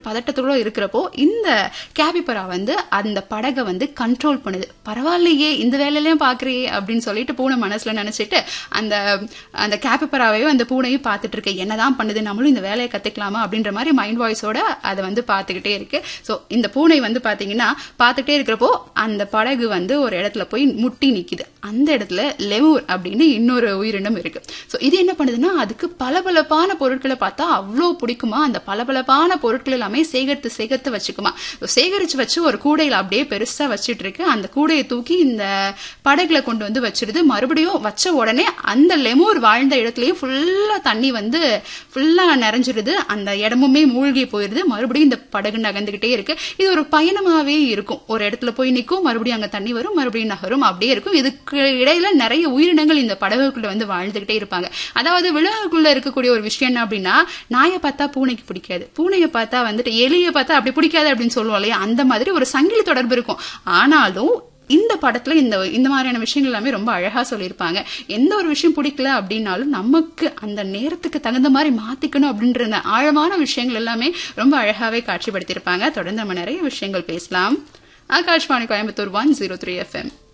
பதட்டத்தோட இருக்கிறப்போ இந்த கேபிபரா வந்து அந்த படகை வந்து கண்ட்ரோல் பண்ணுது பரவாயில்லையே இந்த வேலையிலயும் பாக்குறியே அப்படின்னு சொல்லிட்டு பூனை மனசுல நினைச்சிட்டு அந்த அந்த கேபிபராவையும் அந்த பூனையும் பார்த்துட்டு இருக்கு என்னதான் பண்ணுது நம்மளும் இந்த வேலையை கத்துக்கலாமா அப்படின்ற மாதிரி மைண்ட் வாய்ஸோட அதை வந்து பார்த்துக்கிட்டே இருக்கு ஸோ இந்த பூனை வந்து பாத்தீங்கன்னா பார்த்துக்கிட்டே இருக்கிறப்போ அந்த படகு வந்து ஒரு இடத்துல போய் முட்டி நிக்குது அந்த இடத்துல லெமூர் அப்படின்னு இன்னொரு உயிரினம் இருக்கு ஸோ இது என்ன பண்ணுதுன்னா அதுக்கு பளபளப்பான பொருட்களை பார்த்தா அவ்வளோ பிடிக்குமா அந்த பளபளப்பான பொருட்கள் எல்லாமே சேகரித்து சேகரித்து வச்சுக்குமா So, சேகரிச்சு வச்சு ஒரு கூடையில அப்படியே பெருசா வச்சிட்டு இருக்கு அந்த கூடையை தூக்கி இந்த படகுல கொண்டு வந்து வச்சிருது மறுபடியும் வச்ச உடனே அந்த லெமூர் வாழ்ந்த இடத்துலயும் ஃபுல்லா தண்ணி வந்து ஃபுல்லா நிறைஞ்சிருது அந்த இடமுமே மூழ்கி போயிருது மறுபடியும் இந்த படகு நகர்ந்துகிட்டே இருக்கு இது ஒரு பயணமாவே இருக்கும் ஒரு இடத்துல போய் நிற்கும் மறுபடியும் அங்க தண்ணி வரும் மறுபடியும் நகரும் அப்படியே இருக்கும் இதுக்கு இடையில நிறைய உயிரினங்கள் இந்த படகுக்குள்ள வந்து வாழ்ந்துகிட்டே இருப்பாங்க அதாவது விலங்குக்குள்ள இருக்கக்கூடிய ஒரு விஷயம் என்ன அப்படின்னா நாயை பார்த்தா பூனைக்கு பிடிக்காது பூனையை பார்த்தா வந்துட்டு எலியை பார்த்தா அப்படி பிடிக்காது அப்படின்னு சொல்லுவோம் இல்லையா அந்த மாதிரி ஒரு சங்கிலி தொடர்பு இருக்கும் ஆனாலும் இந்த படத்துல இந்த இந்த மாதிரியான விஷயங்கள் எல்லாமே ரொம்ப அழகா சொல்லியிருப்பாங்க எந்த ஒரு விஷயம் பிடிக்கல அப்படின்னாலும் நமக்கு அந்த நேரத்துக்கு தகுந்த மாதிரி மாத்திக்கணும் அப்படின்ற அந்த ஆழமான விஷயங்கள் எல்லாமே ரொம்ப அழகாவே காட்சிப்படுத்தியிருப்பாங்க தொடர்ந்து நம்ம நிறைய விஷயங்கள் பேசலாம் Akashvani Coimbatore one zero three FM